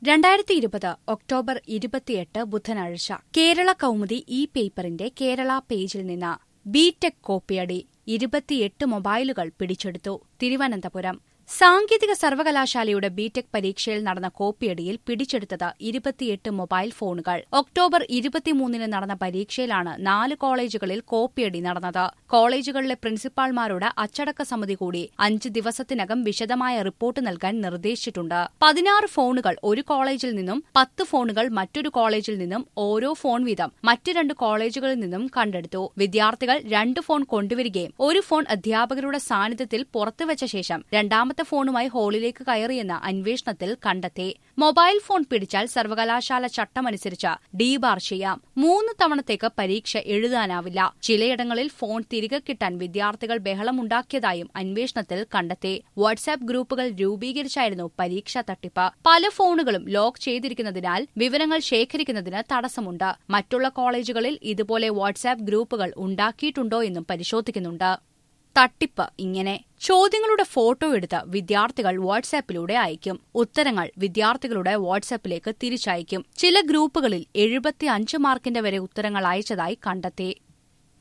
രണ്ടായിരത്തി ഇരുപത് ഒക്ടോബർ ഇരുപത്തിയെട്ട് ബുധനാഴ്ച കേരള കൗമുദി ഇ പേപ്പറിന്റെ കേരള പേജിൽ നിന്ന് ബിടെക് കോപ്പിയടി ഇരുപത്തിയെട്ട് മൊബൈലുകൾ പിടിച്ചെടുത്തു തിരുവനന്തപുരം സാങ്കേതിക സർവകലാശാലയുടെ ബിടെക് പരീക്ഷയിൽ നടന്ന കോപ്പിയടിയിൽ പിടിച്ചെടുത്തത് ഇരുപത്തിയെട്ട് മൊബൈൽ ഫോണുകൾ ഒക്ടോബർ ഇരുപത്തിമൂന്നിന് നടന്ന പരീക്ഷയിലാണ് നാല് കോളേജുകളിൽ കോപ്പിയടി നടന്നത് കോളേജുകളിലെ പ്രിൻസിപ്പാൾമാരോട് അച്ചടക്ക സമിതി കൂടി അഞ്ച് ദിവസത്തിനകം വിശദമായ റിപ്പോർട്ട് നൽകാൻ നിർദ്ദേശിച്ചിട്ടുണ്ട് പതിനാറ് ഫോണുകൾ ഒരു കോളേജിൽ നിന്നും പത്ത് ഫോണുകൾ മറ്റൊരു കോളേജിൽ നിന്നും ഓരോ ഫോൺ വീതം മറ്റ് രണ്ട് കോളേജുകളിൽ നിന്നും കണ്ടെടുത്തു വിദ്യാർത്ഥികൾ രണ്ട് ഫോൺ കൊണ്ടുവരികയും ഒരു ഫോൺ അധ്യാപകരുടെ സാന്നിധ്യത്തിൽ പുറത്തുവച്ച ശേഷം രണ്ടാമത്തെ ഫോണുമായി ഹാളിലേക്ക് കയറിയെന്ന് അന്വേഷണത്തിൽ കണ്ടെത്തി മൊബൈൽ ഫോൺ പിടിച്ചാൽ സർവകലാശാല ചട്ടമനുസരിച്ച് ഡീബാർ ചെയ്യാം മൂന്ന് തവണത്തേക്ക് പരീക്ഷ എഴുതാനാവില്ല ചിലയിടങ്ങളിൽ ഫോൺ തിരികെ കിട്ടാൻ വിദ്യാർത്ഥികൾ ബഹളമുണ്ടാക്കിയതായും അന്വേഷണത്തിൽ കണ്ടെത്തി വാട്സാപ്പ് ഗ്രൂപ്പുകൾ രൂപീകരിച്ചായിരുന്നു പരീക്ഷാ തട്ടിപ്പ് പല ഫോണുകളും ലോക്ക് ചെയ്തിരിക്കുന്നതിനാൽ വിവരങ്ങൾ ശേഖരിക്കുന്നതിന് തടസ്സമുണ്ട് മറ്റുള്ള കോളേജുകളിൽ ഇതുപോലെ വാട്സാപ്പ് ഗ്രൂപ്പുകൾ ഉണ്ടാക്കിയിട്ടുണ്ടോ എന്നും പരിശോധിക്കുന്നുണ്ട് തട്ടിപ്പ് ഇങ്ങനെ ചോദ്യങ്ങളുടെ ഫോട്ടോ എടുത്ത് വിദ്യാർത്ഥികൾ വാട്സാപ്പിലൂടെ അയക്കും ഉത്തരങ്ങൾ വിദ്യാർത്ഥികളുടെ വാട്സാപ്പിലേക്ക് തിരിച്ചയക്കും ചില ഗ്രൂപ്പുകളിൽ എഴുപത്തി അഞ്ച് മാർക്കിന്റെ വരെ ഉത്തരങ്ങൾ അയച്ചതായി കണ്ടെത്തി